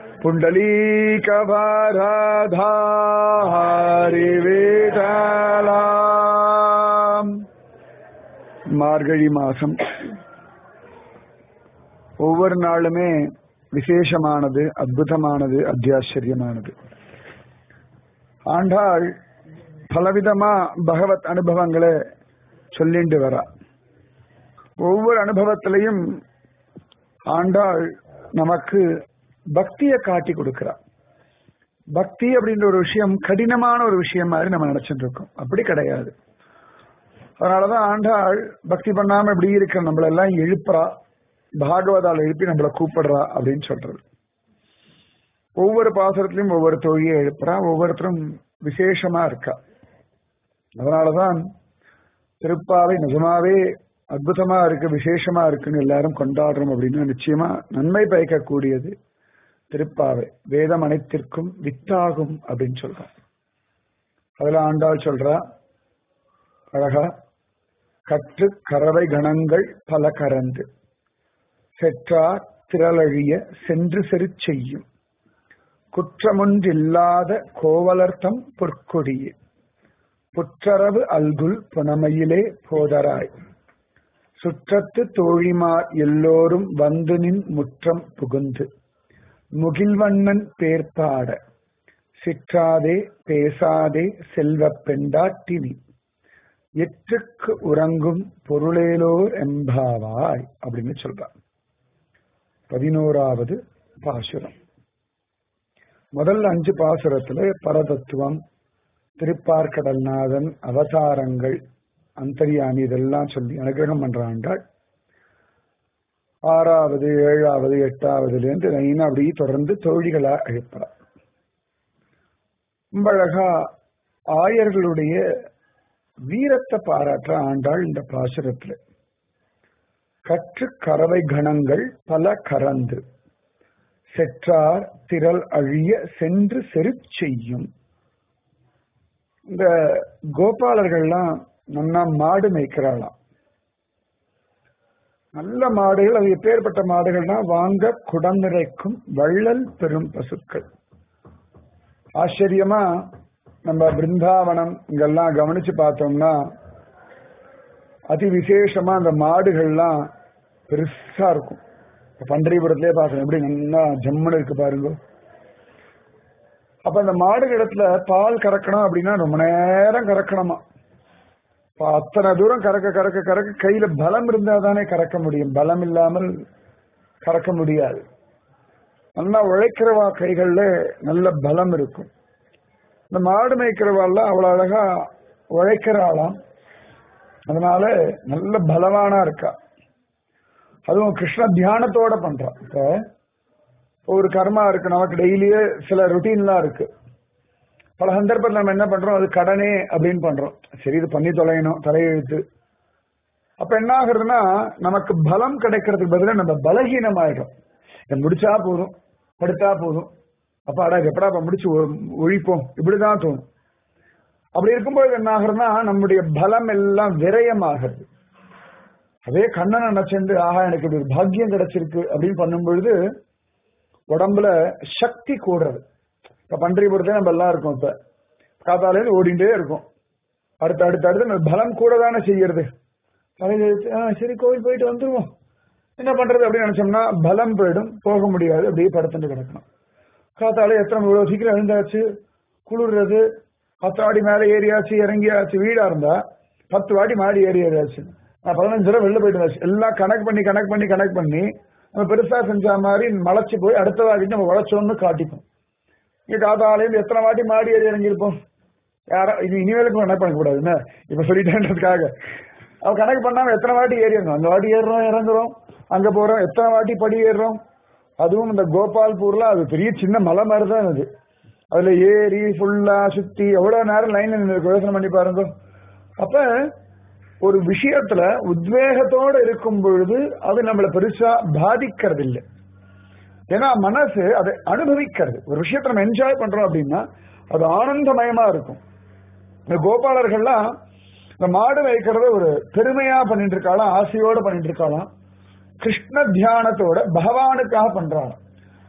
புண்டலீகபாராதாரி வேடலாம் மார்கழி மாசம் ஒவ்வொரு நாளுமே விசேஷமானது அற்புதமானது அத்தியாச்சரியமானது ஆண்டாள் பலவிதமா பகவத் அனுபவங்களை சொல்லிண்டு வரா ஒவ்வொரு அனுபவத்திலையும் ஆண்டாள் நமக்கு பக்தியை காட்டி கொடுக்கிறா பக்தி அப்படின்ற ஒரு விஷயம் கடினமான ஒரு விஷயம் மாதிரி நம்ம நினைச்சிட்டு இருக்கோம் அப்படி கிடையாது அதனாலதான் ஆண்டாள் பக்தி பண்ணாம இப்படி இருக்கிற நம்மள எல்லாம் எழுப்புறா பாகவதால் எழுப்பி நம்மள கூப்பிடுறா அப்படின்னு சொல்றது ஒவ்வொரு பாசுரத்திலையும் ஒவ்வொரு தொழியை எழுப்புறா ஒவ்வொருத்தரும் விசேஷமா இருக்கா அதனாலதான் திருப்பாவை நிஜமாவே அற்புதமா இருக்கு விசேஷமா இருக்குன்னு எல்லாரும் கொண்டாடுறோம் அப்படின்னா நிச்சயமா நன்மை பயக்கக்கூடியது திருப்பாவை வேதம் அனைத்திற்கும் வித்தாகும் அப்படின்னு சொல்றோம் அதுல ஆண்டாள் சொல்றா அழகா கற்று கறவை கணங்கள் பல கறந்து செற்றார் திரளழிய சென்று செரு செய்யும் குற்றமொன்றில்லாத கோவலர்த்தம் பொற்கொடியே புற்றரவு அல்குல் புனமையிலே போதராய் சுற்றத்து தோழிமார் எல்லோரும் வந்து நின் முற்றம் புகுந்து முகில்வண்ணன் பேர்பாட சிற்றாதே பேசாதே செல்வ பெண்டாட்டினி எற்றுக்கு உறங்கும் பொருளேலோர் எம்பாவாய் அப்படின்னு சொல்றார் பதினோராவது பாசுரம் முதல் அஞ்சு பாசுரத்துல பரதத்துவம் திருப்பார்கடல்நாதன் அவதாரங்கள் அந்தரியாமி இதெல்லாம் சொல்லி அனுகிரகம் பண்றாண்டாள் ஆறாவது ஏழாவது எட்டாவதுல இருந்து லைனா அப்படி தொடர்ந்து தோழிகளா அழைப்பார் ரொம்ப அழகா ஆயர்களுடைய வீரத்தை பாராட்டுற ஆண்டாள் இந்த பாசுரத்துல கற்று கறவை கணங்கள் பல கறந்து செற்றார் திரள் அழிய சென்று செரு செய்யும் இந்த கோபாலர்கள்லாம் நன்னா மாடு மேய்க்கிறாளாம் நல்ல மாடுகள் அது எப்பேற்பட்ட மாடுகள்னா வாங்க குடம் நிறைக்கும் வள்ளல் பெரும் பசுக்கள் ஆச்சரியமா நம்ம பிருந்தாவனம் இங்கெல்லாம் கவனிச்சு பார்த்தோம்னா அதி விசேஷமா அந்த மாடுகள்லாம் பெருசா இருக்கும் பண்டரிபுரத்திலே பார்க்கணும் எப்படி நல்லா ஜம்முன்னு இருக்கு பாருங்க அப்ப அந்த மாடுகளிடத்துல பால் கறக்கணும் அப்படின்னா ரொம்ப நேரம் கறக்கணுமா அத்தனை தூரம் கறக்க கறக்க கறக்க கையில பலம் இருந்தா தானே கறக்க முடியும் பலம் இல்லாமல் கறக்க முடியாது நல்லா உழைக்கிறவா கைகள்ல நல்ல பலம் இருக்கும் இந்த மாடு மேய்க்கிறவாள்லாம் அவ்வளவு அழகா உழைக்கிறாளாம் அதனால நல்ல பலவானா இருக்கா அதுவும் கிருஷ்ண தியானத்தோட பண்றா இப்ப ஒரு கர்மா இருக்கு நமக்கு டெய்லியே சில ருட்டீன்லாம் இருக்கு பல சந்தர்ப்பத்தில் நம்ம என்ன பண்றோம் அது கடனே அப்படின்னு பண்றோம் சரி இது பண்ணி தொலையணும் தலையெழுத்து அப்ப என்ன ஆகுறதுன்னா நமக்கு பலம் கிடைக்கிறதுக்கு பதிலாக நம்ம பலகீனம் ஆயிடும் இதை முடிச்சா போதும் படுத்தா போதும் அப்ப அடா எப்படா இப்ப முடிச்சு ஒழிப்போம் இப்படிதான் தோணும் அப்படி இருக்கும்போது என்ன ஆகுறதுன்னா நம்முடைய பலம் எல்லாம் விரயமாகிறது அதே கண்ணனை நினைச்சிருந்து ஆஹா எனக்கு இப்படி ஒரு பாக்கியம் கிடைச்சிருக்கு அப்படின்னு பண்ணும் பொழுது உடம்புல சக்தி கூடுறது இப்ப பன்றிபுரத்தே நம்ம எல்லாம் இருக்கோம் இப்ப காத்தாலேருந்து ஓடிண்டே இருக்கும் அடுத்து அடுத்து அடுத்து நம்ம பலம் கூட தானே செய்யறது தலையில சரி கோவில் போயிட்டு வந்துருவோம் என்ன பண்றது அப்படின்னு நினைச்சோம்னா பலம் போயிடும் போக முடியாது அப்படியே படுத்துட்டு கிடக்கணும் காத்தாலே எத்தனை இவ்வளவு சீக்கிரம் எழுந்தாச்சு குளிர்றது பத்து வாடி மேலே ஏறியாச்சு இறங்கியாச்சு வீடா இருந்தா பத்து வாட்டி மாடி ஏறி ஏறியாச்சு நான் பதினஞ்சு தடவை வெளில போயிட்டு எல்லாம் கனெக்ட் பண்ணி கனெக்ட் பண்ணி கனெக்ட் பண்ணி நம்ம பெருசா செஞ்ச மாதிரி மலைச்சு போய் அடுத்த வாட்டி நம்ம உழைச்சோம்னு காட்டிப்போம் இங்க காத்தாலேருந்து எத்தனை வாட்டி மாடி ஏறி இறங்கியிருப்போம் யாரா இது இனிமேலுக்கு கணக்கு பண்ணக்கூடாது என்ன இப்ப சொல்லிட்டேன்றதுக்காக அவ கணக்கு பண்ணாம எத்தனை வாட்டி ஏறி இறங்கும் அந்த வாட்டி ஏறுறோம் இறங்குறோம் அங்க போறோம் எத்தனை வாட்டி படி ஏறுறோம் அதுவும் இந்த கோபால்பூர்ல அது பெரிய சின்ன மலை மாதிரி தான் அது அதுல ஏறி ஃபுல்லா சுத்தி எவ்வளவு நேரம் லைன்ல நின்று யோசனை பண்ணி பாருங்க அப்ப ஒரு விஷயத்துல உத்வேகத்தோட இருக்கும் பொழுது அது நம்மள பெருசா பாதிக்கிறது இல்லை ஏன்னா மனசு அதை அனுபவிக்கிறது ஒரு விஷயத்த நம்ம என்ஜாய் பண்றோம் அப்படின்னா அது ஆனந்தமயமா இருக்கும் இந்த கோபாலர்கள்லாம் இந்த மாடு வைக்கிறத ஒரு பெருமையா பண்ணிட்டு இருக்காளாம் ஆசையோட பண்ணிட்டு இருக்காளாம் கிருஷ்ண தியானத்தோட பகவானுக்காக பண்றாளாம்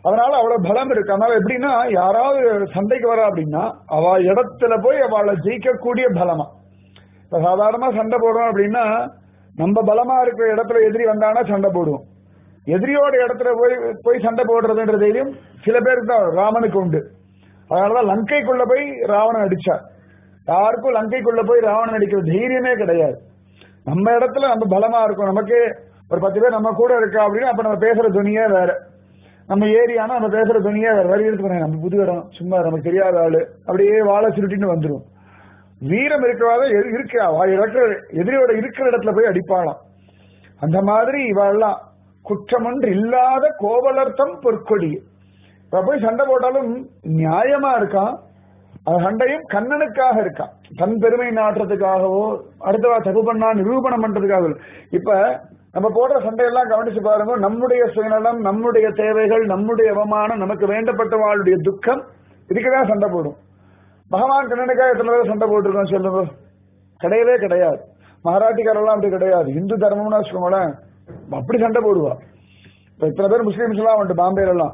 அதனால அவ்வளவு பலம் இருக்கு அதனால எப்படின்னா யாராவது சண்டைக்கு வரா அப்படின்னா அவ இடத்துல போய் அவளை ஜெயிக்கக்கூடிய பலமா இப்ப சாதாரணமா சண்டை போடுறோம் அப்படின்னா நம்ம பலமா இருக்கிற இடத்துல எதிரி வந்தானா சண்டை போடுவோம் எதிரியோட இடத்துல போய் போய் சண்டை போடுறதுன்ற தைரியம் சில பேருக்கு தான் ராமனுக்கு உண்டு அதனாலதான் லங்கைக்குள்ள போய் ராவணன் அடிச்சார் யாருக்கும் லங்கைக்குள்ள போய் ராவணன் அடிக்கிற தைரியமே கிடையாது நம்ம இடத்துல நம்ம பலமா இருக்கும் நமக்கே ஒரு பத்து பேர் நம்ம கூட இருக்கா அப்படின்னா அப்ப நம்ம பேசுற துணியே வேற நம்ம ஏரியானா நம்ம பேசுற துணியே வேற வரி எடுத்து போனேன் நம்ம புது இடம் சும்மா நமக்கு தெரியாத ஆளு அப்படியே வாழை சுருட்டின்னு வந்துடும் வீரம் இருக்கிறவாத இருக்கா இருக்கிற எதிரியோட இருக்கிற இடத்துல போய் அடிப்பாளாம் அந்த மாதிரி இவாள்லாம் குற்றமொன்று இல்லாத கோவலர்த்தம் பொற்கொடி இப்ப போய் சண்டை போட்டாலும் நியாயமா இருக்கான் அந்த சண்டையும் கண்ணனுக்காக இருக்கான் தன் பெருமை நாட்டுறதுக்காகவோ அடுத்தவா தப்பு பண்ணா நிரூபணம் பண்றதுக்காக இல்ல. இப்ப நம்ம போடுற சண்டையெல்லாம் கவனிச்சு பாருங்க நம்முடைய சுயநலம் நம்முடைய தேவைகள் நம்முடைய அவமானம் நமக்கு வேண்டப்பட்டவாளுடைய துக்கம் இதுக்குதான் சண்டை போடும் பகவான் கண்ணனுக்காக எத்தனை பேர் சண்டை போட்டிருக்கோம் சொல்லுங்க கிடையவே கிடையாது மராட்டிக்காரெல்லாம் அப்படி கிடையாது இந்து தர்மம்னு வச்சுக்கோங்களேன் அப்படி சண்டை போடுவா இப்ப இத்தனை பேர் முஸ்லீம்ஸ் எல்லாம் வந்துட்டு பாம்பேல எல்லாம்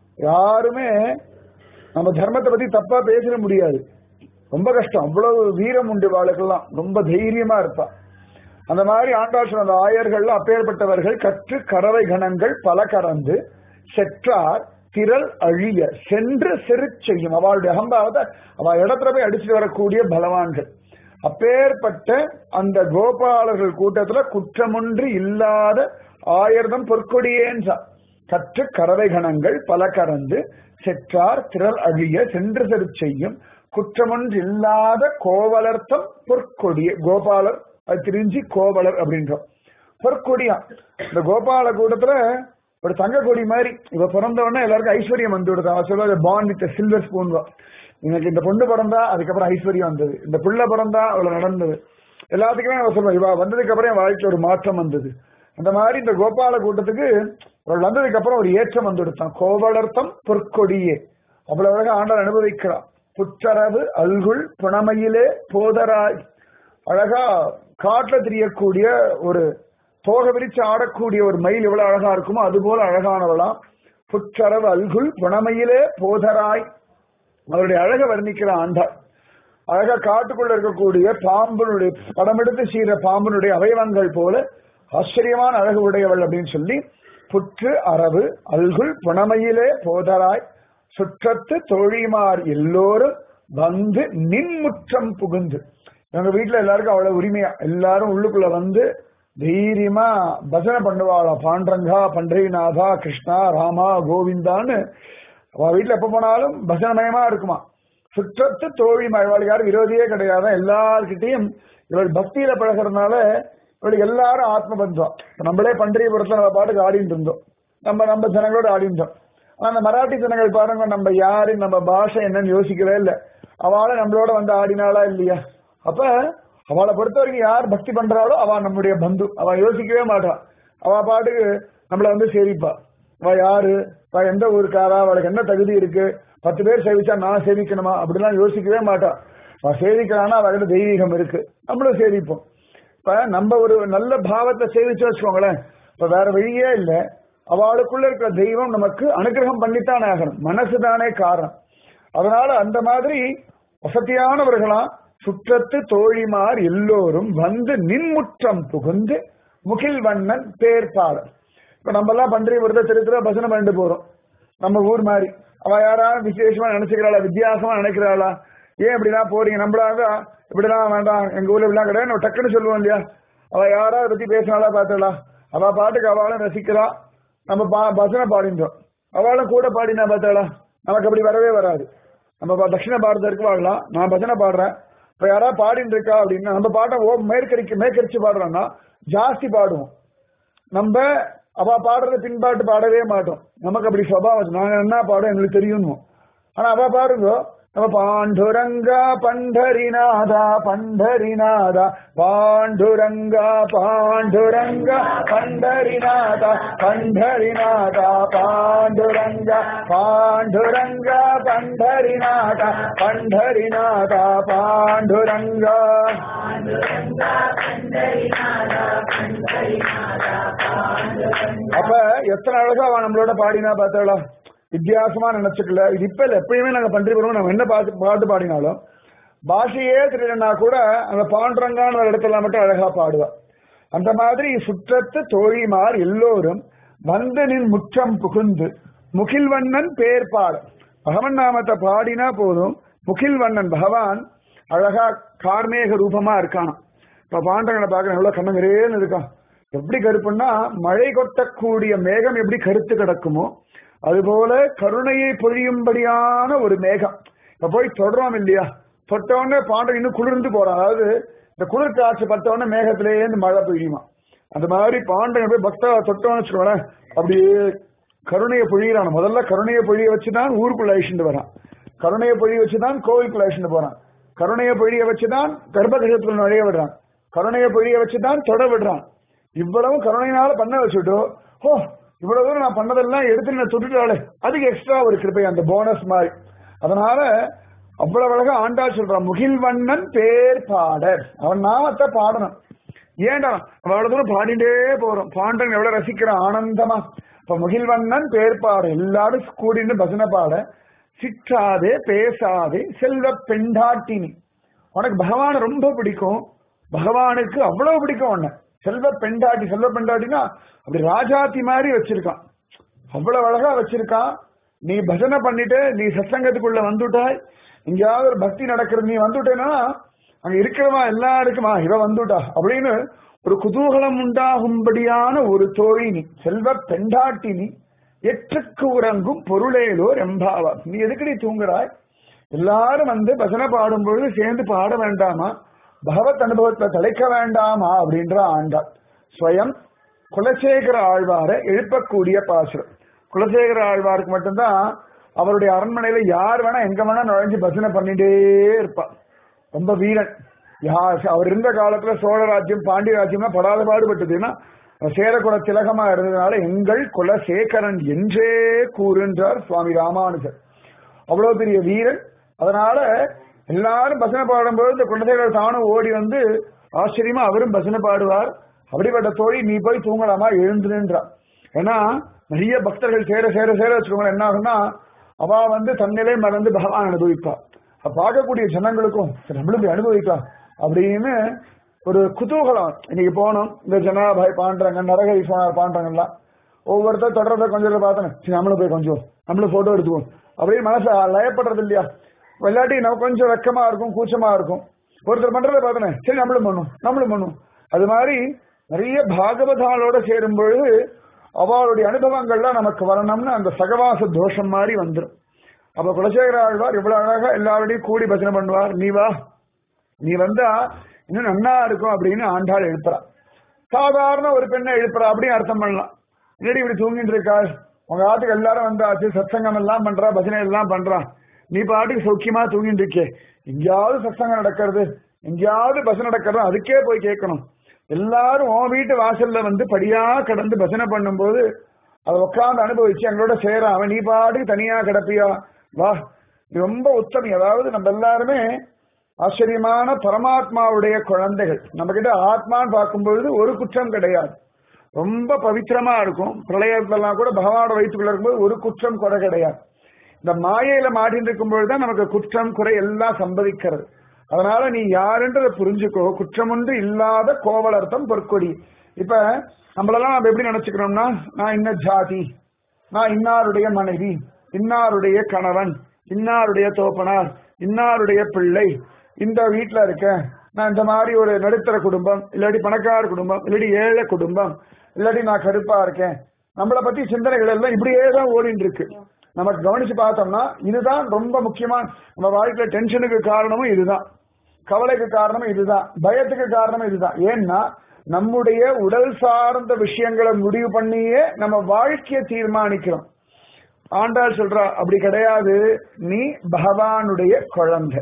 யாருமே நம்ம தர்மத்தை பத்தி தப்பா பேசிட முடியாது ரொம்ப கஷ்டம் அவ்வளவு வீரம் உண்டு வாளுக்கெல்லாம் ரொம்ப தைரியமா இருப்பா அந்த மாதிரி ஆண்டாள் சொன்ன அந்த ஆயர்கள் அப்பேற்பட்டவர்கள் கற்று கறவை கணங்கள் பல கறந்து செற்றார் திரள் அழிய சென்று செரு செய்யும் அவளுடைய அகம்பாவத்தை அவ இடத்துல போய் அடிச்சுட்டு வரக்கூடிய பலவான்கள் அப்பேற்பட்ட அந்த கோபாலர்கள் கூட்டத்துல குற்றமொன்று இல்லாத ஆயிரம் பொற்கொடியேன்றா கற்று கறவை கணங்கள் பல கறந்து செற்றார் திரள் அழிய சென்று செரு செய்யும் குற்றமொன்று இல்லாத கோவலர்த்தம் பொற்கொடிய கோபாலர் அது தெரிஞ்சு கோவலர் அப்படின்றோம் பொற்கொடியா இந்த கோபால கூட்டத்துல ஒரு தங்க கொடி மாதிரி இவ பிறந்த உடனே எல்லாருக்கும் ஐஸ்வர்யம் வந்து விடுது அவன் சொல்லுவாங்க பாண்ட் வித் சில்வர் ஸ்பூன் எனக்கு இந்த பொண்ணு பிறந்தா அதுக்கப்புறம் ஐஸ்வர்யம் வந்தது இந்த பிள்ளை பிறந்தா அவ்வளவு நடந்தது எல்லாத்துக்குமே அவ சொல்லுவா இவ வந்ததுக்கு அப்புறம் என் வாழ்க்கையில ஒரு மாற்றம் வந்தது அந்த மாதிரி இந்த கோபால கூட்டத்துக்கு அவள் வந்ததுக்கு அப்புறம் ஒரு ஏற்றம் வந்து கொடுத்தான் கோவலர்த்தம் பொற்கொடியே அவ்வளவு அழகா ஆண்டாள் அனுபவிக்கிறான் புற்றரவு அல்குள் புனமையிலே போதராய் அழகா காட்டுல தெரியக்கூடிய ஒரு தோக விரிச்சு ஆடக்கூடிய ஒரு மயில் எவ்வளவு அழகா இருக்குமோ அது போல அழகானவளாம் புற்றரவு அல்குள் புனமையிலே போதராய் அவருடைய அழக வர்ணிக்கிற ஆண்டாள் அழகா காட்டுக்குள்ள இருக்கக்கூடிய பாம்பனுடைய படம் எடுத்து சீர பாம்பனுடைய அவயவங்கள் போல ஆச்சரியமான அழகு உடையவள் அப்படின்னு சொல்லி புற்று அரவு அல்குள் புனமையிலே போதராய் சுற்றத்து தோழிமார் எல்லோரும் வந்து நின்முற்றம் புகுந்து எங்க வீட்டுல எல்லாருக்கும் அவ்வளவு உரிமையா எல்லாரும் உள்ளுக்குள்ள வந்து தைரியமா பஜனை பண்ணுவாளாம் பாண்டரங்கா பண்டரிநாதா கிருஷ்ணா ராமா கோவிந்தான்னு அவ வீட்டுல எப்ப போனாலும் பஜனமயமா இருக்குமா சுற்றத்து தோழிமா இவளுக்கு யாரும் விரோதியே கிடையாது எல்லார்கிட்டையும் இவள் பக்தியில பழகிறதுனால இவளுக்கு எல்லாரும் ஆத்ம பந்தம் இப்ப நம்மளே பண்டரிபுரத்துல நம்ம பாட்டுக்கு ஆடிட்டு இருந்தோம் நம்ம நம்ம ஜனங்களோட ஆடிட்டோம் ஆனா அந்த மராட்டி ஜனங்கள் பாருங்க நம்ம யாரு நம்ம பாஷை என்னன்னு யோசிக்கவே இல்லை அவளை நம்மளோட வந்து ஆடினாளா இல்லையா அப்ப அவளை பொறுத்த வரைக்கும் யார் பக்தி பண்றாளோ அவ நம்முடைய பந்து அவ யோசிக்கவே மாட்டான் அவ பாட்டுக்கு நம்மள வந்து சேவிப்பா அவ யாரு அவ எந்த ஊருக்காரா அவளுக்கு என்ன தகுதி இருக்கு பத்து பேர் சேவிச்சா நான் சேவிக்கணுமா அப்படிலாம் யோசிக்கவே மாட்டான் அவ சேவிக்கிறான்னா அவகிட்ட தெய்வீகம் இருக்கு நம்மளும் சேவிப்போம் இப்ப நம்ம ஒரு நல்ல பாவத்தை சேவிச்சு வச்சுக்கோங்களேன் இப்ப வேற வழியே இல்லை அவளுக்குள்ள இருக்கிற தெய்வம் நமக்கு அனுகிரகம் பண்ணித்தானே ஆகணும் மனசுதானே காரணம் அதனால அந்த மாதிரி வசதியானவர்களா சுற்றத்து தோழிமார் எல்லோரும் வந்து நின்முற்றம் புகுந்து முகில் வண்ணன் பேர்பாளர் இப்ப நம்ம எல்லாம் பன்றிபுரத்தை திருத்துல பசனை பண்ணிட்டு போறோம் நம்ம ஊர் மாதிரி அவ யாராவது விசேஷமா நினைச்சுக்கிறாளா வித்தியாசமா நினைக்கிறாளா ஏன் இப்படிலாம் போறீங்க நம்மளாக இப்படிலாம் வேண்டாம் எங்க ஊர்ல இப்படிலாம் கிடையாது நம்ம டக்குன்னு சொல்லுவோம் இல்லையா அவ யாராவது பத்தி பேசினாலா பார்த்தலா அவ பாட்டுக்கு அவளும் ரசிக்கிறா நம்ம பா பஜனை பாடின்றோம் அவளும் கூட பாடினா பார்த்தாளா நமக்கு அப்படி வரவே வராது நம்ம பா- தட்சிண பாரதத்துக்கு வாழலாம் நான் பஜனை பாடுறேன் இப்ப யாராவது பாடிட்டு இருக்கா அப்படின்னா நம்ம பாட்டை ஓ மேற்கரிக்க மேற்கரிச்சு பாடுறோம்னா ஜாஸ்தி பாடுவோம் நம்ம அவ பாடுறத பின்பாட்டு பாடவே மாட்டோம் நமக்கு அப்படி சுவாவம் நாங்க என்ன பாடும் எங்களுக்கு தெரியும் ஆனா அவ பாருங்க நம்ம பாண்டுரங்கா பண்டரிநாதா பண்டரிநாதா பாண்டுரங்கா பாண்டுரங்கா பண்டரிநாதா பண்டரிநாதா பாண்டுரங்கா பாண்டுரங்கா பண்டரிநாதா பண்டரிநாதா பாண்டுரங்கா அப்ப எத்தனை அழகா அவன் நம்மளோட பாடினா பார்த்தாளா வித்தியாசமா நினைச்சுக்கல இது இப்ப இல்ல எப்பயுமே நாங்க பன்றி வருவோம் நம்ம என்ன பாட்டு பாட்டு பாடினாலும் பாஷையே தெரியலன்னா கூட அந்த பாண்டரங்கான ஒரு இடத்துல மட்டும் அழகா பாடுவா அந்த மாதிரி சுற்றத்து தோழிமார் எல்லோரும் வந்து நின் முற்றம் புகுந்து முகில்வண்ணன் பேர் பாட பகவன் நாமத்தை பாடினா போதும் முகில்வண்ணன் பகவான் அழகா கார்மேக ரூபமா இருக்கானாம் இப்ப பாண்டங்களை பார்க்க எவ்வளவு கண்ணங்கரேன்னு இருக்கான் எப்படி கருப்புன்னா மழை கொட்டக்கூடிய மேகம் எப்படி கருத்து கிடக்குமோ அதுபோல கருணையை பொழியும்படியான ஒரு மேகம் இப்ப போய் தொடரோம் இல்லையா தொட்டவுடனே பாண்டம் இன்னும் குளிர்ந்து போறான் அதாவது இந்த குளிர் காற்று பட்டவுடனே மேகத்திலேருந்து மழை பெய்யுமா அந்த மாதிரி பாண்டங்க போய் பக்தா தொட்டோன்னு வச்சுக்கோங்களேன் அப்படியே கருணையை பொழியிறான் முதல்ல கருணையை பொழிய வச்சுதான் ஊருக்குள்ள அழிச்சுட்டு வரான் கருணையை பொழிய வச்சுதான் கோவிலுக்குள்ள அழிச்சுட்டு போறான் கருணையை பொழிய வச்சுதான் கர்ப்பகிரகத்துக்குள்ள நுழைய விடுறான் கருணையை பொழிய வச்சுதான் தொட விடுறான் இவ்வளவு கருணையினால பண்ண வச்சுட்டோ ஓ இவ்வளவு தூரம் நான் பண்ணதெல்லாம் எடுத்து நான் தொட்டுட்டாலே அதுக்கு எக்ஸ்ட்ரா ஒரு கிருப்பை அந்த போனஸ் மாதிரி அதனால அவ்வளவு அழகா ஆண்டாள் சொல்றான் முகில்வண்ணன் பேர் பாடர் அவன் நாமத்தை பாடணும் ஏன்டா நம்ம அவ்வளவு தூரம் பாடிட்டே போறோம் பாண்டன் எவ்வளவு ரசிக்கிறான் ஆனந்தமா இப்ப முகில்வண்ணன் பேர் பாட எல்லாரும் கூடின்னு பசனை பாட சிற்றாதே பேசாதே செல்வ பெண்டாட்டினி உனக்கு பகவான ரொம்ப பிடிக்கும் பகவானுக்கு அவ்வளவு பிடிக்கும் உன்னை செல்வ பெண்டாட்டி செல்வ பெண்டாட்டினா அப்படி ராஜாத்தி மாதிரி வச்சிருக்கான் அவ்வளவு அழகா வச்சிருக்கான் நீ பஜனை பண்ணிட்டு நீ சத்சங்கத்துக்குள்ள வந்துட்டாய் எங்கேயாவது ஒரு பக்தி நடக்கிறது நீ வந்துட்டேன்னா அங்க இருக்கிறவா எல்லாருக்குமா இவ வந்துட்டா அப்படின்னு ஒரு குதூகலம் உண்டாகும்படியான ஒரு தோழி நீ செல்வ பெண்டாட்டி நீ எற்றுக்கு உறங்கும் பொருளேலோ ரெம்பாவா நீ எதுக்கு நீ தூங்குறாய் எல்லாரும் வந்து பஜனை பாடும் பொழுது சேர்ந்து பாட வேண்டாமா பகவத் அனுபவத்தை தலைக்க வேண்டாமா அப்படின்ற ஆண்டாள் ஸ்வயம் குலசேகர ஆழ்வாரை எழுப்பக்கூடிய பாசுரம் குலசேகர ஆழ்வாருக்கு மட்டும்தான் அவருடைய அரண்மனையில யார் வேணா எங்க வேணா நுழைஞ்சு பஜனை பண்ணிட்டே இருப்பா ரொம்ப வீரன் யார் அவர் இருந்த காலத்துல சோழ ராஜ்யம் பாண்டிய ராஜ்யம்னா படாத பாடுபட்டதுன்னா சேரகுல திலகமா இருந்ததுனால எங்கள் குலசேகரன் என்றே கூறுன்றார் சுவாமி ராமானுஜர் அவ்வளவு பெரிய வீரன் அதனால எல்லாரும் பசனை பாடும்போது இந்த குலசேகர் தானும் ஓடி வந்து ஆச்சரியமா அவரும் பசனை பாடுவார் அப்படிப்பட்ட தோழி நீ போய் தூங்கலாமா எழுந்துன்றார் ஏன்னா நிறைய பக்தர்கள் சேர சேர சேர வச்சுக்கோங்க என்ன ஆகும்னா அவ வந்து தன்னிலை மறந்து பகவான் அனுபவிப்பா பார்க்கக்கூடிய ஜனங்களுக்கும் சரி, நம்மளும் போய் அனுபவிக்கலாம் அப்படின்னு ஒரு குதூகலம் இன்னைக்கு போனோம் இந்த ஜனாபாய் பாண்டாங்க நரகை சோனார் பாண்டாங்கலாம் ஒவ்வொருத்தர் தொடர்றத கொஞ்சம் பார்த்தேன் சரி நம்மளும் போய் கொஞ்சம் நம்மளும் போட்டோ எடுத்துவோம் அப்படின்னு மனசு லயப்படுறது இல்லையா இல்லாட்டி நம்ம கொஞ்சம் வெக்கமா இருக்கும் கூச்சமா இருக்கும் ஒருத்தர் பண்றதை பார்த்தேன் சரி நம்மளும் பண்ணும் நம்மளும் பண்ணும் அது மாதிரி நிறைய பாகவதாலோட சேரும் பொழுது அவளுடைய அனுபவங்கள்லாம் நமக்கு வரணும்னு அந்த சகவாச தோஷம் மாதிரி வந்துடும் அப்ப குலசேகர ஆழ்வார் இவ்வளவு அழகா எல்லாரோடையும் கூடி பஜனை பண்ணுவார் நீ வா நீ வந்தா இன்னும் நன்னா இருக்கும் அப்படின்னு ஆண்டாள் எழுப்புறா சாதாரண ஒரு பெண்ணை எழுப்புறா அப்படின்னு அர்த்தம் பண்ணலாம் இல்லடி இப்படி தூங்கிட்டு இருக்கா உங்க ஆட்டுக்கு எல்லாரும் வந்தாச்சு சத்சங்கம் எல்லாம் பண்றா பஜனை எல்லாம் பண்றா நீ பாட்டுக்கு சௌக்கியமா தூங்கிட்டு இருக்கே எங்கேயாவது சத்சங்கம் நடக்கிறது எங்கேயாவது பஜனை நடக்கிறது அதுக்கே போய் கேட்கணும் எல்லாரும் உன் வீட்டு வாசல்ல வந்து படியா கடந்து பஜனை பண்ணும்போது அதை உட்கார்ந்து அனுபவிச்சு எங்களோட சேராம நீ பாட்டுக்கு தனியா கிடப்பியா வா நீ ரொம்ப உத்தமி அதாவது நம்ம எல்லாருமே ஆச்சரியமான பரமாத்மாவுடைய குழந்தைகள் நம்ம கிட்ட ஆத்மான்னு பார்க்கும்பொழுது ஒரு குற்றம் கிடையாது ரொம்ப பவித்திரமா இருக்கும் பிரளயத்திலாம் கூட பகவானோட வயிற்றுக்குள்ள இருக்கும்போது ஒரு குற்றம் குறை கிடையாது இந்த மாயையில மாட்டின்னு இருக்கும்பொழுது தான் நமக்கு குற்றம் குறை எல்லாம் சம்பவிக்கிறது அதனால நீ யாருன்றதை புரிஞ்சுக்கோ குற்றமொன்று இல்லாத கோவலர்த்தம் பொற்கொடி இப்ப நம்மளெல்லாம் நம்ம எப்படி நினைச்சுக்கிறோம்னா நான் இன்ன ஜாதி நான் இன்னாருடைய மனைவி இன்னாருடைய கணவன் இன்னாருடைய தோப்பனார் இன்னாருடைய பிள்ளை இந்த வீட்டுல இருக்கேன் நான் இந்த மாதிரி ஒரு நடுத்தர குடும்பம் இல்லாட்டி பணக்கார குடும்பம் இல்லாட்டி ஏழை குடும்பம் இல்லாட்டி நான் கருப்பா இருக்கேன் நம்மளை பத்தி சிந்தனைகள் எல்லாம் இப்படியே தான் ஓடிட்டு இருக்கு நமக்கு கவனிச்சு பார்த்தோம்னா இதுதான் ரொம்ப முக்கியமா நம்ம வாழ்க்கையில டென்ஷனுக்கு காரணமும் இதுதான் கவலைக்கு காரணமும் இதுதான் பயத்துக்கு காரணமும் இதுதான் ஏன்னா நம்முடைய உடல் சார்ந்த விஷயங்களை முடிவு பண்ணியே நம்ம வாழ்க்கையை தீர்மானிக்கிறோம் ஆண்டாள் சொல்றா அப்படி கிடையாது நீ பகவானுடைய குழந்தை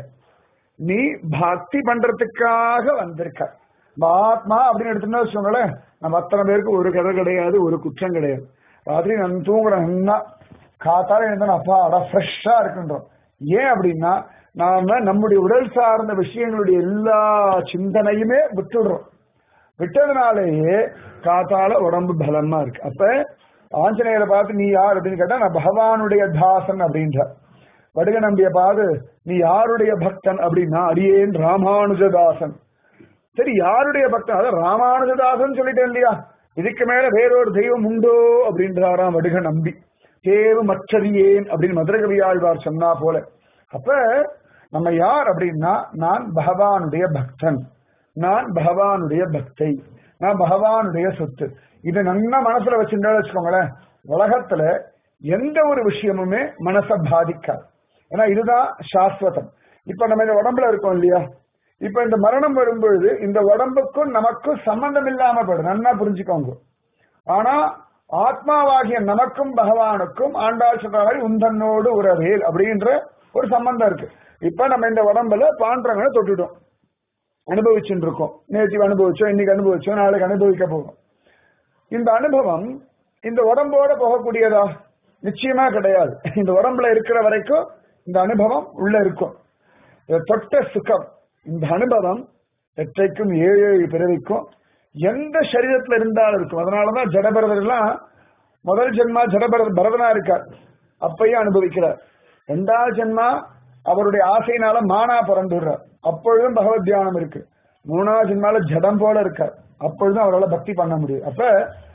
நீ பக்தி பண்றதுக்காக வந்திருக்க ஆத்மா அப்படின்னு எடுத்துன்னா வச்சுக்கோங்களேன் நம்ம அத்தனை பேருக்கு ஒரு கதை கிடையாது ஒரு குற்றம் கிடையாது ராத்திரி நான் தூங்குறேன் நல்லா காத்தால எழுந்தா அப்பா அடா ஃப்ரெஷ்ஷா இருக்குன்றோம் ஏன் அப்படின்னா நாம நம்முடைய உடல் சார்ந்த விஷயங்களுடைய எல்லா சிந்தனையுமே விட்டுடுறோம் விட்டதுனாலேயே காத்தால உடம்பு பலமா இருக்கு அப்ப ஆஞ்சநேயரை பார்த்து நீ யார் அப்படின்னு கேட்டா நான் பகவானுடைய தாசன் அப்படின்றார் வடுக நம்பிய பார்த்து நீ யாருடைய பக்தன் அப்படின்னா அடியேன் ராமானுஜதாசன் சரி யாருடைய பக்தன் அதான் ராமானுஜதாசன் சொல்லிட்டேன் இல்லையா இதுக்கு மேல வேறொரு தெய்வம் உண்டோ அப்படின்றாராம் வடுக நம்பி தேவு மற்றது ஏன் அப்படின்னு மதுர கவியாழ்வார் சொன்னா போல அப்ப நம்ம யார் அப்படின்னா நான் பகவானுடைய பக்தன் நான் பகவானுடைய பக்தை நான் பகவானுடைய சொத்து இதை நல்லா மனசுல வச்சுட்டா வச்சுக்கோங்களேன் உலகத்துல எந்த ஒரு விஷயமுமே மனசை பாதிக்காது ஏன்னா இதுதான் சாஸ்வதம் இப்ப நம்ம இந்த உடம்புல இருக்கோம் இல்லையா இப்ப இந்த மரணம் வரும்பொழுது இந்த உடம்புக்கும் நமக்கும் சம்பந்தம் இல்லாம போயிடும் நல்லா புரிஞ்சுக்கோங்க ஆனா ஆத்மாவாகிய நமக்கும் பகவானுக்கும் ஆண்டாள் சொல்ற மாதிரி உந்தன்னோடு உறவேல் அப்படின்ற ஒரு சம்பந்தம் இருக்கு இப்ப நம்ம இந்த உடம்புல பாண்டவங்களை தொட்டுட்டோம் அனுபவிச்சுட்டு இருக்கோம் நேற்று அனுபவிச்சோம் இன்னைக்கு அனுபவிச்சோம் நாளைக்கு அனுபவிக்க போகும் இந்த அனுபவம் இந்த உடம்போட போகக்கூடியதா நிச்சயமா கிடையாது இந்த உடம்புல இருக்கிற வரைக்கும் இந்த அனுபவம் உள்ள இருக்கும் இதை தொட்ட சுகம் இந்த அனுபவம் எற்றைக்கும் ஏழு ஏழு பிறவிக்கும் எந்த சரீரத்துல இருந்தாலும் இருக்கும் அதனாலதான் ஜடபரதர் எல்லாம் முதல் ஜென்மா ஜடபரதர் பரதனா இருக்கார் அப்பையும் அனுபவிக்கிறார் ரெண்டாவது ஜென்மா அவருடைய ஆசையினால மானா பிறந்துடுறார் அப்பொழுதும் பகவத் தியானம் இருக்கு மூணாவது ஜென்மால ஜடம் போல இருக்கார் அப்பொழுதும் அவரால் பக்தி பண்ண முடியும் அப்ப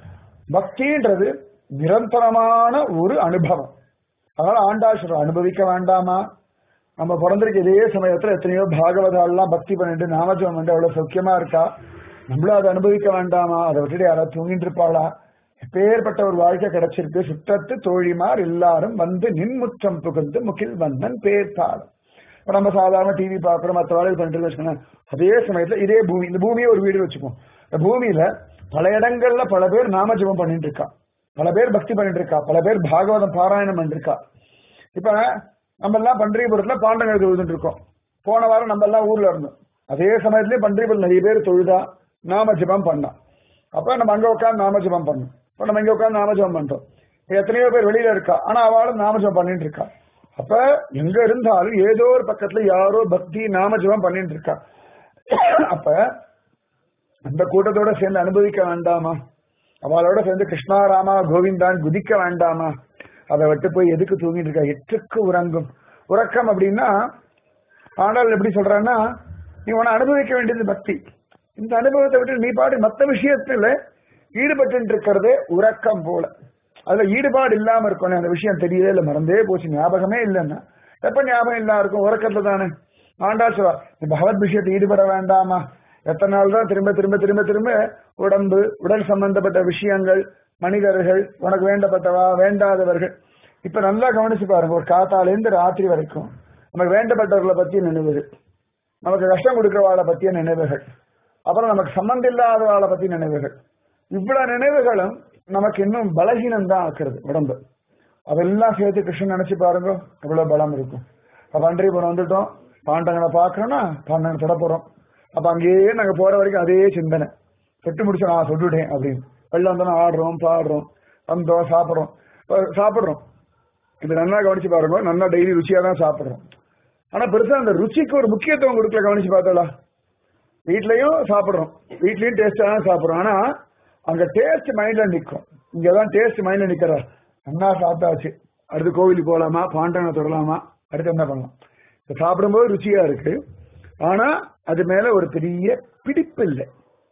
பக்தின்றது நிரந்தரமான ஒரு அனுபவம் அதனால ஆண்டாசுரம் அனுபவிக்க வேண்டாமா நம்ம பிறந்திருக்க இதே சமயத்துல எத்தனையோ பாகவதாலாம் பக்தி பண்ணிட்டு நாமஜபம் பண்ணிட்டு அவ்வளவு சௌக்கியமா இருக்கா நம்மளும் அதை அனுபவிக்க வேண்டாமா அதை விட்டுட்டு யாராவது தூங்கிட்டு இருப்பாளா எப்பேற்பட்ட ஒரு வாழ்க்கை கிடைச்சிருக்கு சுற்றத்து தோழிமார் எல்லாரும் வந்து நின்முற்றம் புகுந்து முகில் வந்தன் பேர்த்தாள் இப்ப நம்ம சாதாரண டிவி பாக்குறோம் மற்ற வேலைகள் பண்ணிட்டு வச்சுக்கோங்க அதே சமயத்துல இதே பூமி இந்த பூமியை ஒரு வீடு வச்சுப்போம் இந்த பூமியில பல இடங்கள்ல பல பேர் நாமஜபம் பண்ணிட்டு இருக்கா பல பேர் பக்தி பண்ணிட்டு இருக்கா பல பேர் பாகவதம் பாராயணம் பண்ணிட்டு இருக்கா இப்ப நம்ம எல்லாம் பன்றியபுரத்துல பாண்டங்கள் தொழுதுட்டு இருக்கோம் போன வாரம் நம்ம எல்லாம் ஊர்ல இருந்தோம் அதே சமயத்திலேயே பன்றியபுரம் நிறைய பேர் தொழுதா நாம ஜபம் பண்ணா அப்ப நம்ம அங்க உட்காந்து நாம ஜபம் பண்ணோம் இப்ப நம்ம இங்க உட்காந்து நாம ஜபம் பண்றோம் எத்தனையோ பேர் வெளியில இருக்கா ஆனா அவளும் நாம ஜபம் பண்ணிட்டு இருக்கா அப்ப எங்க இருந்தாலும் ஏதோ ஒரு பக்கத்துல யாரோ பக்தி நாம ஜபம் பண்ணிட்டு இருக்கா அப்ப அந்த கூட்டத்தோட சேர்ந்து அனுபவிக்க வேண்டாமா அவளோட சேர்ந்து கிருஷ்ணா ராமா கோவிந்தான் குதிக்க வேண்டாமா அதை விட்டு போய் எதுக்கு தூங்கிட்டு இருக்கா எட்டுக்கு உறங்கும் உறக்கம் அப்படின்னா ஆனால் எப்படி சொல்றான்னா நீ உன அனுபவிக்க வேண்டியது பக்தி இந்த அனுபவத்தை விட்டு நீ பாடு மற்ற விஷயத்துல ஈடுபட்டு இருக்கிறதே உறக்கம் போல அதுல ஈடுபாடு இல்லாம இருக்கும் அந்த விஷயம் தெரியவே இல்லை மறந்தே போச்சு ஞாபகமே இல்லைன்னா எப்ப ஞாபகம் இல்லா இருக்கும் உறக்கத்துல தானே ஆண்டா சொல்வா நீ பகவத் விஷயத்தை ஈடுபட வேண்டாமா எத்தனை நாள் தான் திரும்ப திரும்ப திரும்ப திரும்ப உடம்பு உடல் சம்பந்தப்பட்ட விஷயங்கள் மனிதர்கள் உனக்கு வேண்டப்பட்டவா வேண்டாதவர்கள் இப்ப நல்லா கவனிச்சு பாருங்க ஒரு காத்தாலேருந்து ராத்திரி வரைக்கும் நமக்கு வேண்டப்பட்டவர்களை பத்திய நினைவுகள் நமக்கு கஷ்டம் கொடுக்கிறவாளை பத்திய நினைவுகள் அப்புறம் நமக்கு சம்பந்தம் இல்லாதவாளை பத்திய நினைவுகள் இவ்வளவு நினைவுகளும் நமக்கு இன்னும் பலகீனம் தான் ஆக்குறது உடம்பு அதெல்லாம் சேர்த்து கிருஷ்ணன் நினைச்சு பாருங்க எவ்வளவு பலம் இருக்கும் அப்ப பன்றிபுரம் வந்துட்டோம் பாண்டங்களை பாக்குறோம்னா பாண்டங்களை தொட போறோம் அப்ப அங்கேயே நாங்க போற வரைக்கும் அதே சிந்தனை செட்டு முடிச்சு நான் சொல்லிட்டேன் அப்படின்னு வெளில வந்தோம் ஆடுறோம் பாடுறோம் வந்தோம் சாப்பிடுறோம் சாப்பிடுறோம் இது நல்லா கவனிச்சு பாருங்க நல்லா டெய்லி ருச்சியா தான் சாப்பிடுறோம் ஆனா பெருசா அந்த ருச்சிக்கு ஒரு முக்கியத்துவம் கொடுக்கல கவனிச்சு பார்த்தோம்ல வீட்லயும் சாப்பிடுறோம் வீட்லயும் டேஸ்டா தான் சாப்பிடுறோம் ஆனா அங்க டேஸ்ட் மைண்ட்ல நிக்கும் இங்கதான் டேஸ்ட் மைண்ட்ல நிக்கிறா நல்லா சாப்பிட்டாச்சு அடுத்து கோவிலுக்கு போகலாமா பாண்டனை தொடலாமா அடுத்து என்ன பண்ணலாம் சாப்பிடும்போது ருச்சியா இருக்கு ஆனா அது மேல ஒரு பெரிய பிடிப்பு இல்லை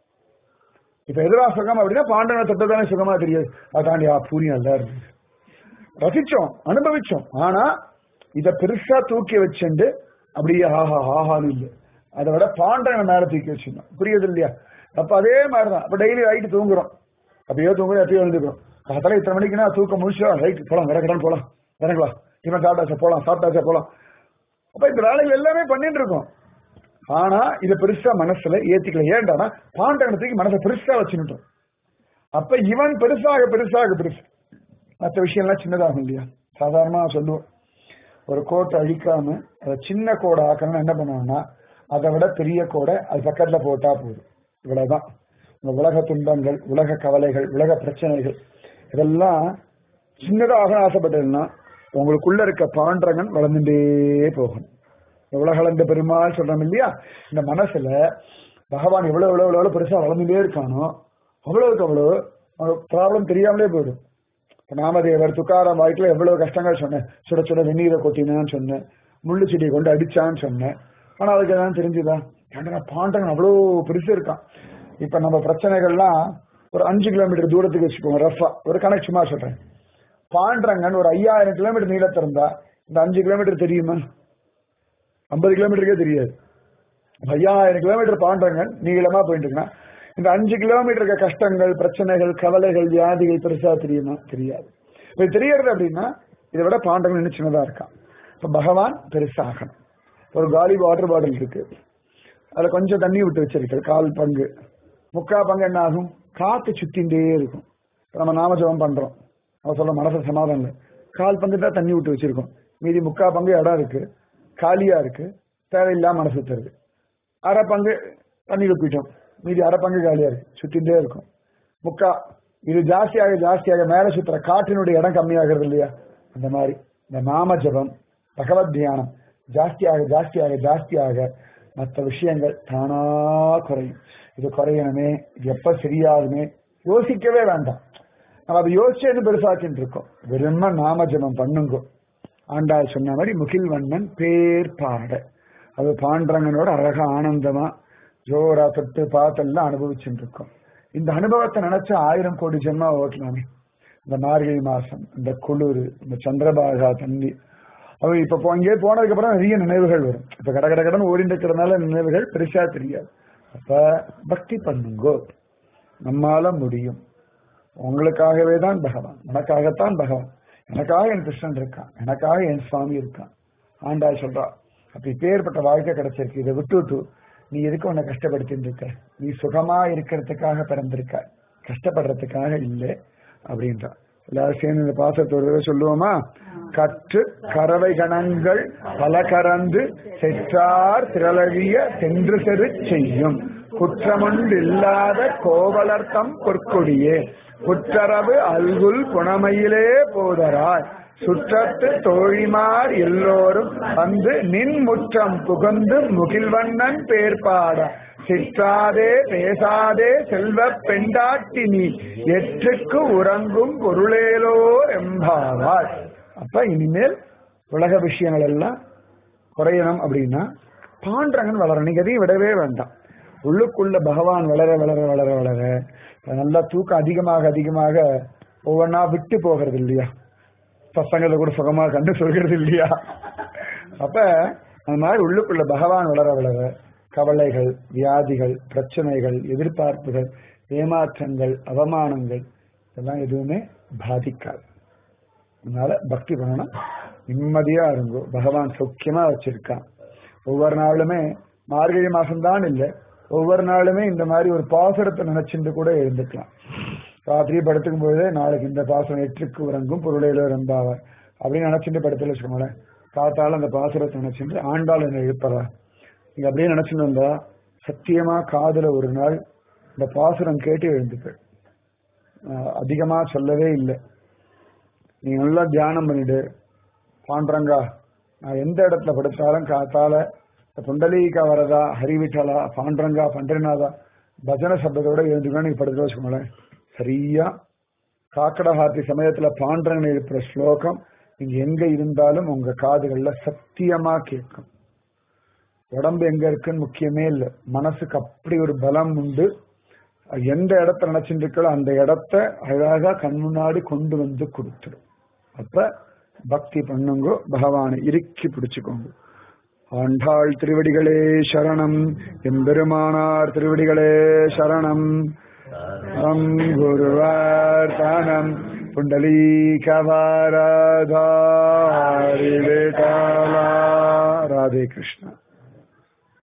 இப்ப எதிரா சுகம் அப்படின்னா பாண்டவனை தொட்டதானே சுகமா தெரியாது அதாண்டி ஆ பூரி நல்லா இருந்துச்சு ரசிச்சோம் அனுபவிச்சோம் ஆனா இத பெருசா தூக்கி வச்சுண்டு அப்படியே ஆஹா ஆஹான்னு இல்லை அதை விட பாண்டவனை மேல தூக்கி வச்சிருந்தோம் புரியுது இல்லையா அப்ப அதே மாதிரிதான் அப்ப டெய்லி நைட்டு தூங்குறோம் அப்பயோ தூங்குறோம் எப்பயோ எழுந்துக்கிறோம் அதெல்லாம் இத்தனை மணிக்குன்னா தூக்கம் முடிச்சா ரைட் போலாம் கிடக்கிறான்னு போலாம் இறங்கலாம் இவன் சாப்பிட்டாச்சா போலாம் சாப்பிட்டாச்சா போலாம் அப்ப இந்த வேலைகள் எல்லாமே பண்ணிட்டு இருக்கோம் ஆனா இத பெருசா மனசுல ஏத்திக்கல ஏண்டானா பாண்டவனத்துக்கு மனசை பெருசா வச்சுட்டோம் அப்ப இவன் பெருசாக பெருசாக பெருசு மற்ற விஷயம் எல்லாம் சின்னதாகும் இல்லையா சாதாரணமா சொல்லுவோம் ஒரு கோட்டை அழிக்காம அதை சின்ன கோடை ஆக்கணும்னு என்ன பண்ணுவாங்கன்னா அதை விட பெரிய கோடை அது பக்கத்துல போட்டா போதும் இவ்வளவுதான் இந்த உலக துன்பங்கள் உலக கவலைகள் உலக பிரச்சனைகள் இதெல்லாம் சின்னதாக ஆசைப்பட்டதுன்னா உங்களுக்குள்ள இருக்க பாண்டரங்கன் வளர்ந்துட்டே போகணும் உலகளந்த பெருமாள் சொல்றோம் இல்லையா இந்த மனசுல பகவான் எவ்வளவு எவ்வளவு எவ்வளவு பெருசா வளர்ந்துட்டே இருக்கானோ அவ்வளவுக்கு அவ்வளவு ப்ராப்ளம் தெரியாமலே போயிடும் இப்ப நாமதேவர் துக்காராம் வாழ்க்கையில எவ்வளவு கஷ்டங்கள் சொன்னேன் சுட சுட வெந்நீரை கொட்டினான்னு சொன்னேன் முள்ளு செடியை கொண்டு அடிச்சான்னு சொன்னேன் ஆனா அதுக்கு எதாவது தெரிஞ்சுதா ஏன்டா பாண்டவன் அவ்வளோ பெருசு இருக்கான் இப்ப நம்ம பிரச்சனைகள்லாம் ஒரு அஞ்சு கிலோமீட்டர் தூரத்துக்கு வச்சுக்கோங்க ரஃபா ஒரு கணக்கு சும்மா சொல்றேன் பாண்டரங்கன் ஒரு ஐயாயிரம் கிலோமீட்டர் நீளத்தை இருந்தா இந்த அஞ்சு கிலோமீட்டர் தெரியுமா ஐம்பது கிலோமீட்டருக்கே தெரியாது ஐயாயிரம் கிலோமீட்டர் பாண்டரங்கன் நீளமா போயிட்டு இருக்கா இந்த அஞ்சு கிலோமீட்டருக்கு கஷ்டங்கள் பிரச்சனைகள் கவலைகள் வியாதிகள் பெருசா தெரியுமா தெரியாது இது தெரியறது அப்படின்னா இதை விட பாண்டவன் இன்னும் சின்னதா இருக்கான் இப்ப பகவான் பெருசாகணும் ஒரு காலி வாட்டர் பாட்டில் இருக்கு அதுல கொஞ்சம் தண்ணி விட்டு வச்சிருக்கு கால் பங்கு முக்கா பங்கு என்ன ஆகும் காத்து சுத்தின்றே இருக்கும் இப்ப நம்ம நாமஜபம் பண்றோம் அவன் சொல்ல மனசு சமாதானம் இல்லை கால் பங்கு தான் தண்ணி விட்டு வச்சிருக்கோம் மீதி முக்கா பங்கு இடம் இருக்கு காலியா இருக்கு தேவையில்லாம மனசு தருது அரை பங்கு தண்ணி ஊற்றிட்டோம் மீதி அரை பங்கு காலியா இருக்கு சுத்தின்றே இருக்கும் முக்கா இது ஜாஸ்தியாக ஜாஸ்தியாக மேல சுத்துற காற்றினுடைய இடம் கம்மியாகிறது இல்லையா அந்த மாதிரி இந்த நாம ஜபம் பகவத் தியானம் ஜாஸ்தியாக ஜாஸ்தியாக ஜாஸ்தியாக மற்ற விஷயங்கள் தானா குறையும் இது குறையணுமே இது எப்ப சரியாகுமே யோசிக்கவே வேண்டாம் நம்ம அதை யோசிச்சு பெருசாக்கிட்டு இருக்கோம் வெறும நாம ஜபம் பண்ணுங்க ஆண்டாள் சொன்ன மாதிரி முகில் வண்ணன் பேர் பாட அது பாண்டரங்கனோட அழகா ஆனந்தமா ஜோரா தொட்டு பார்த்தெல்லாம் அனுபவிச்சுட்டு இருக்கோம் இந்த அனுபவத்தை நினைச்சா ஆயிரம் கோடி ஜென்மா ஓட்டலாமே இந்த மார்கழி மாசம் இந்த குளிர் இந்த சந்திரபாகா தண்ணி அது இப்ப போ- அங்கேயே போனதுக்கு அப்புறம் நிறைய நினைவுகள் வரும் இப்ப கட கட கடன் ஓடிட்டு இருக்கிறதுனால நினைவுகள் பெருசா தெரியாது அப்ப பக்தி பண்ணுங்கோ நம்மால முடியும் உங்களுக்காகவே தான் பகவான் உனக்காகத்தான் பகவான் எனக்காக என் கிருஷ்ணன் இருக்கான் எனக்காக என் சுவாமி இருக்கான் ஆண்டாள் சொல்றா அப்படி பேர்பட்ட வாழ்க்கை கிடைச்சிருக்கு இதை விட்டுட்டு நீ எதுக்கு உன்னை கஷ்டப்படுத்திட்டு இருக்க நீ சுகமா இருக்கிறதுக்காக பிறந்திருக்க கஷ்டப்படுறதுக்காக இல்லை அப்படின்றா எல்லாரும் சேர்ந்து இந்த பாசத்தை ஒரு தடவை சொல்லுவோமா கற்று கறவை கணங்கள் பல கறந்து செற்றார் திரளவிய சென்று செரு செய்யும் குற்றமுண்டில்லாத கோவலர்த்தம் பொற்கொடியே குற்றரவு அல்குல் புனமையிலே போதராய் சுற்றத்து தோழிமார் எல்லோரும் வந்து நின் முற்றம் புகுந்து முகில்வண்ணன் பேர்பாட சிற்றாதே பேசாதே செல்வ பெண்டாட்டி நீ எற்றுக்கு உறங்கும் பொருளேலோ எம்பாவாய் அப்ப இனிமேல் உலக விஷயங்கள் எல்லாம் குறையணும் அப்படின்னா பாண்டரங்கன் வளரணும் நீங்க எதையும் விடவே வேண்டாம் உள்ளுக்குள்ள பகவான் வளர வளர வளர வளர நல்லா தூக்கம் அதிகமாக அதிகமாக ஒவ்வொன்னா விட்டு போகிறது இல்லையா பசங்களை கூட சுகமா கண்டு சொல்கிறது இல்லையா அப்ப அந்த மாதிரி உள்ளுக்குள்ள பகவான் வளர வளர கவலைகள் வியாதிகள் பிரச்சனைகள் எதிர்பார்ப்புகள் ஏமாற்றங்கள் அவமானங்கள் இதெல்லாம் எதுவுமே பாதிக்காது அதனால பக்தி பண்ணணும் நிம்மதியா இருங்கோ பகவான் சௌக்கியமா வச்சிருக்கான் ஒவ்வொரு நாளுமே மார்கழி மாசம்தான் இல்லை ஒவ்வொரு நாளுமே இந்த மாதிரி ஒரு பாசுரத்தை நினைச்சுட்டு கூட எழுந்துக்கலாம் ராத்திரி படுத்துக்கும் போதே நாளைக்கு இந்த பாசுரம் எட்டுக்கு உறங்கும் பொருளையில இருந்தாவார் அப்படின்னு நினைச்சுட்டு படுத்துல வச்சுக்கோங்களேன் காத்தால அந்த பாசுரத்தை நினைச்சுட்டு ஆண்டாள் என்ன எழுப்பதா நீங்க அப்படியே நினைச்சுட்டு வந்தா சத்தியமா காதுல ஒரு நாள் இந்த பாசுரம் கேட்டு எழுந்துக்கள் ஆஹ் அதிகமா சொல்லவே இல்லை நீ நல்லா தியானம் பண்ணிடு பாண்டரங்கா நான் எந்த இடத்துல படுத்தாலும் காத்தால இந்த புண்டலீகா வரதா ஹரிவிட்டலா பாண்டரங்கா பண்டரிநாதா பஜன சப்தத்தோட எழுந்துக்கணும் நீங்க படுத்து வச்சுக்கோங்களேன் சரியா காக்கடஹாத்தி சமயத்துல பாண்டரன் எழுப்புற ஸ்லோகம் நீங்க எங்க இருந்தாலும் உங்க காதுகள்ல சத்தியமா கேட்கும் உடம்பு எங்க இருக்குன்னு முக்கியமே இல்லை மனசுக்கு அப்படி ஒரு பலம் உண்டு எந்த இடத்த நினைச்சுட்டு இருக்கோ அந்த இடத்த அழகா கண் முன்னாடி கொண்டு வந்து கொடுத்துடும் அப்ப பக்தி பண்ணுங்க பகவானை இறுக்கி பிடிச்சுக்கோங்க ஆண்டாள் திருவடிகளே சரணம் எம்பெருமானார் திருவடிகளே சரணம் தம் குருவார் தானம் புண்டலீகவாரதாரி ராதே கிருஷ்ணா